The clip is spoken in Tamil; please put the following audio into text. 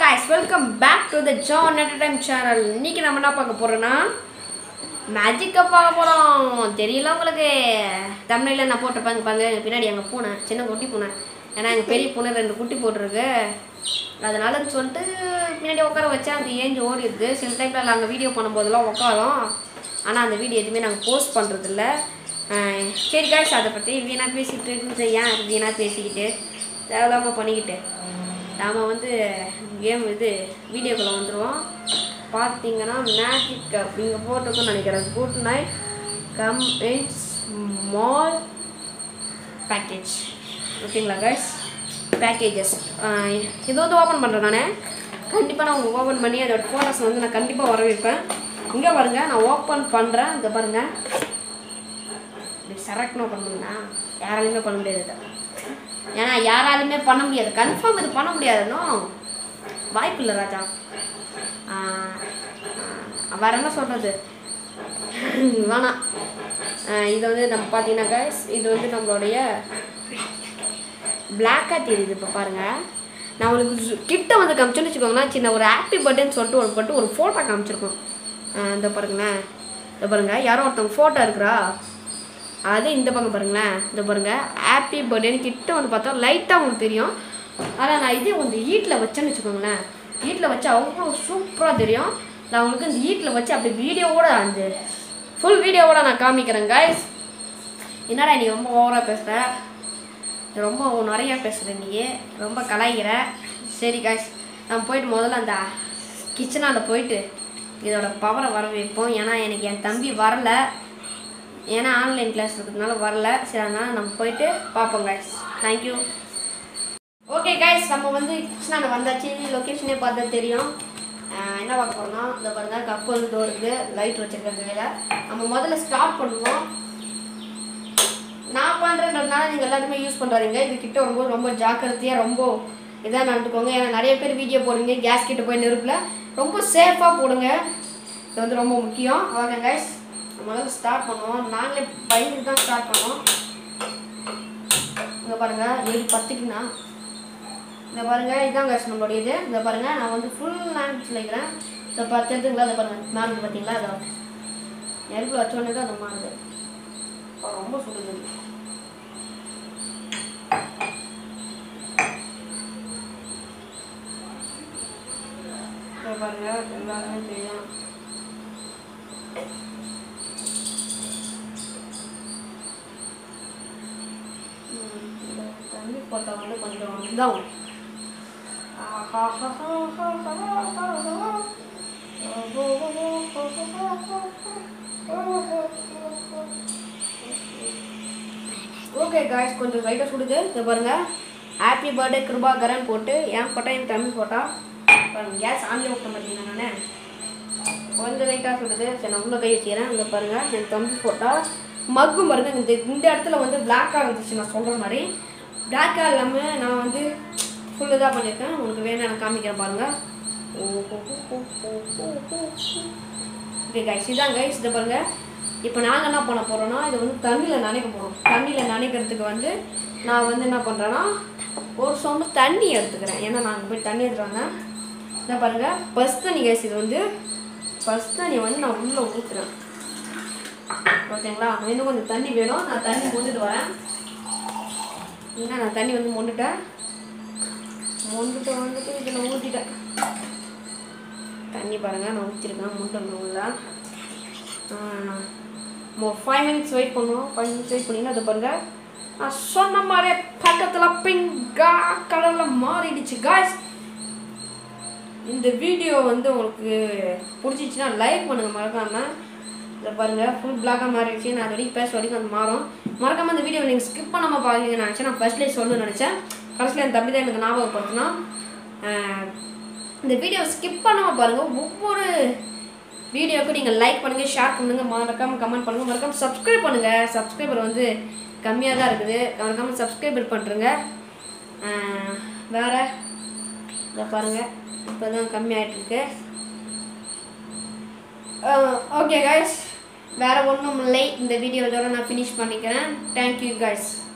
guys welcome back to the John time channel இன்னைக்கு நம்ம என்ன பார்க்க போறோம்னா மேஜிக்கை பார்க்க போகிறோம் தெரியல உங்களுக்கு தமிழில் நான் போட்டிருப்பாங்க பாருங்க எங்கள் பின்னாடி எங்கள் பூனை சின்ன குட்டி பூனை ஏன்னா எங்கள் பெரிய பூனை ரெண்டு குட்டி போட்டிருக்கு அதனாலன்னு சொல்லிட்டு பின்னாடி உட்கார வச்சா அது ஏஞ்சி ஓடிடுது சில டைமில் நாங்கள் வீடியோ பண்ணும்போதெல்லாம் உட்காரோம் ஆனால் அந்த வீடியோ எதுவுமே நாங்கள் போஸ்ட் பண்ணுறதில்ல சரி காய்ஸ் அதை பற்றி வீணாக பேசிக்கிட்டு இருந்து ஏன் வீணாக பேசிக்கிட்டு தேவையில்லாமல் பண்ணிக்கிட்டு நாம் வந்து கேம் இது வீடியோக்குள்ளே வந்துடுவோம் பார்த்தீங்கன்னா மேஜிக் இங்கே போட்டுருக்குன்னு நினைக்கிறேன் good night come in small package ஓகேங்களா கைஸ் பேக்கேஜஸ் இது வந்து ஓப்பன் பண்ணுறேன் நான் கண்டிப்பாக நான் உங்களுக்கு ஓப்பன் பண்ணி அதோட ஃபோட்டோஸ் வந்து நான் கண்டிப்பாக வர வைப்பேன் இங்கே பாருங்கள் நான் ஓப்பன் பண்ணுறேன் இங்கே பாருங்கள் இப்படி சரக்குன்னு ஓப்பன் பண்ணுங்க யாராலையுமே பண்ண முடியாது இதை. ஏன்னா யாராலுமே பண்ண முடியாது கன்ஃபார்ம் இது பண்ண முடியாதுனோ வாய்ப்பு இல்லை ராஜா ஆஹ் ஆஹ் வேற என்ன சொல்கிறது வேணாம் ஆஹ் இது வந்து நம்ம பார்த்தீங்கன்னா guys, இது வந்து நம்மளுடைய பிளாக்காக தெரியுது இப்போ பாருங்கள் நான் உங்களுக்கு zu- கிட்ட வந்து காமிச்சோன்னு வச்சுக்கோங்களேன் சின்ன ஒரு ஹாப்பி பர்த்டேன்னு சொல்லிட்டு ஒரு பட்டு ஒரு ஃபோட்டோ காமிச்சிருக்கோம் ஆஹ் இந்த பாருங்களேன் இந்த பாருங்க யாரோ ஒருத்தவங்க ஃபோட்டோ இருக்கிறா அது இந்த பக்கம் பாருங்களேன் இந்த பாருங்க ஹாப்பி பர்த்டேன்னு கிட்ட வந்து பார்த்தா லைட்டாக உங்களுக்கு தெரியும் ஆனால் நான் இதே வந்து ஈட்டில் வச்சேன்னு வச்சுக்கோங்களேன் ஈட்டில் வச்சா அவ்வளோ சூப்பராக தெரியும் நான் உங்களுக்கு இந்த ஈட்டில் வச்சு அப்படி வீடியோவோட அந்த ஃபுல் வீடியோவோட நான் காமிக்கிறேன் guys என்னடா நீ ரொம்ப ஓவராக பேசுகிற ரொம்ப நிறையா பேசுகிற நீ ரொம்ப கலாய்கிற சரி காய்ஸ் நான் போயிட்டு முதல்ல அந்த கிச்சனால போயிட்டு இதோட பவரை வர வைப்போம் ஏன்னா எனக்கு என் தம்பி வரல ஏன்னா ஆன்லைன் கிளாஸ் இருக்கிறதுனால வரல சரி அதனால் நம்ம போயிட்டு பார்ப்போம் காய்ஸ் தேங்க்யூ ஓகே காய்ஸ் நம்ம வந்து கிருஷ்ணாவில் வந்தாச்சு லொக்கேஷனே பார்த்தா தெரியும் ஆஹ் என்ன பார்க்க போறோம்னா இந்த பாருங்க கப்பு வந்து டோர் இருக்குது லைட் வச்சிருக்கிறது வேலை நம்ம முதல்ல ஸ்டார்ட் பண்ணுவோம் நான் பண்ணுறேன்றதுனால நீங்கள் எல்லாருமே யூஸ் பண்ணுறாதீங்க இது கிட்ட வரும்போது ரொம்ப ஜாக்கிரதையாக ரொம்ப இதாக நடந்துக்கோங்க ஏன்னா நிறைய பேர் வீடியோ போடுங்க கேஸ் கிட்ட போய் நெருப்பில் ரொம்ப சேஃபாக போடுங்க இது வந்து ரொம்ப முக்கியம் ஓகே கைஸ் முதல்ல ஸ்டார்ட் பண்ணுவோம் நாங்களே பயந்து தான் ஸ்டார்ட் பண்ணுவோம் இங்கே பாருங்க இது பத்துக்குண்ணா இந்த பாருங்க இதுதான் கேஸ் நம்மளுடைய இது இந்த பாருங்க நான் வந்து ஃபுல் லேண்ட் வைக்கிறேன் இந்த பத்து எடுத்துங்களா அதை பாருங்க மாறுது பார்த்தீங்களா அதை நெருப்பில் வச்ச உடனே தான் அது மாறுது அப்பா, ரொம்ப சுடுது இங்க பாருங்க எல்லாருமே தெரியும் ம், இந்த தண்ணி போட்டோ வந்து கொஞ்சம் இதாகும் ஓகே காய்ஸ் கொஞ்சம் லைட்டாக சுடுது இதை பாருங்க ஹாப்பி பர்த்டே கிருபாகரன் போட்டு என் ஃபோட்டோ என் தம்பி ஃபோட்டோ பாருங்க கேஸ் ஆன்லேயே விட்ட பார்த்தீங்கன்னா நான் கொஞ்சம் லைட்டாக சுடுது சரி நான் உள்ள கை வச்சுக்கிறேன் இங்கே பாருங்க என் தம்பி ஃபோட்டோ மக்கும் பாருங்க இந்த இந்த இடத்துல வந்து பிளாக்காக இருந்துச்சு நான் சொல்கிற மாதிரி பிளாக்காக இல்லாமல் நான் வந்து ஃபுல் இதாக பண்ணியிருக்கேன் உங்களுக்கு வேணும் நான் காமிக்கிறேன் பாருங்க ஓகே கைஸ் இதான் கைஸ் இதை பாருங்க இப்போ நாங்கள் என்ன பண்ண போகிறோம்னா இதை வந்து தண்ணியில் நனைக்க போகிறோம் தண்ணியில் நனைக்கிறதுக்கு வந்து நான் வந்து என்ன பண்ணுறேன்னா ஒரு சொம்பு தண்ணி எடுத்துக்கிறேன் ஏன்னா நாங்கள் போய் தண்ணி எடுத்துறாங்க இதை பாருங்க பஸ் தண்ணி கைஸ் இது வந்து பஸ் தண்ணியை வந்து நான் உள்ளே ஊற்றுறேன் ஓகேங்களா இன்னும் கொஞ்சம் தண்ணி வேணும் நான் தண்ணி கொண்டுட்டு வரேன் ஏன்னா நான் தண்ணி வந்து மொண்டுட்டேன் மொண்டுட்டு வந்துட்டு இதில் ஊற்றிட்டேன் தண்ணி பாருங்கள் நான் ஊற்றிருக்கேன் முண்டை உள்ள ஃபைவ் மினிட்ஸ் வெயிட் பண்ணுவோம் ஃபைவ் மினிட்ஸ் வெயிட் பண்ணிங்கன்னா அதை பாருங்கள் நான் சொன்ன மாதிரியே பக்கத்தில் பிங்கா கலரில் மாறிடுச்சு காய்ஸ் இந்த வீடியோ வந்து உங்களுக்கு பிடிச்சிச்சின்னா லைக் பண்ணுங்கள் மறக்காமல் இதை பாருங்கள் ஃபுல் பிளாக்காக மாறிடுச்சு நான் அது வரைக்கும் பேச வரைக்கும் அது மாறும் மறக்காமல் அந்த வீடியோ நீங்கள் ஸ்கிப் பண்ணாமல் பார்க்கணும்னு நினச்சேன் நான் ஃபர்ஸ்ட்லேயே சொல்லணும்னு நினச்சேன் கடைசியில் என் தம்பி தான் எனக்கு ஞாபகப்படுத்தினா இந்த வீடியோ ஸ்கிப் பண்ணாமல் பாருங்கள் ஒவ்வொரு வீடியோவுக்கு நீங்கள் லைக் பண்ணுங்கள் ஷேர் பண்ணுங்கள் மறக்காமல் கமெண்ட் பண்ணுங்கள் மறக்காமல் சப்ஸ்கிரைப் பண்ணுங்கள் சப்ஸ்கிரைபர் வந்து கம்மியாக தான் இருக்குது மறக்காமல் சப்ஸ்கிரைபர் பண்ணுறேங்க வேறு இதை பாருங்கள் இப்போ தான் கம்மியாயிட்டிருக்கு ஓகே கைஸ் வேறு ஒன்றும் இல்லை இந்த வீடியோ இதோட நான் ஃபினிஷ் பண்ணிக்கிறேன் தேங்க்யூ கைஸ்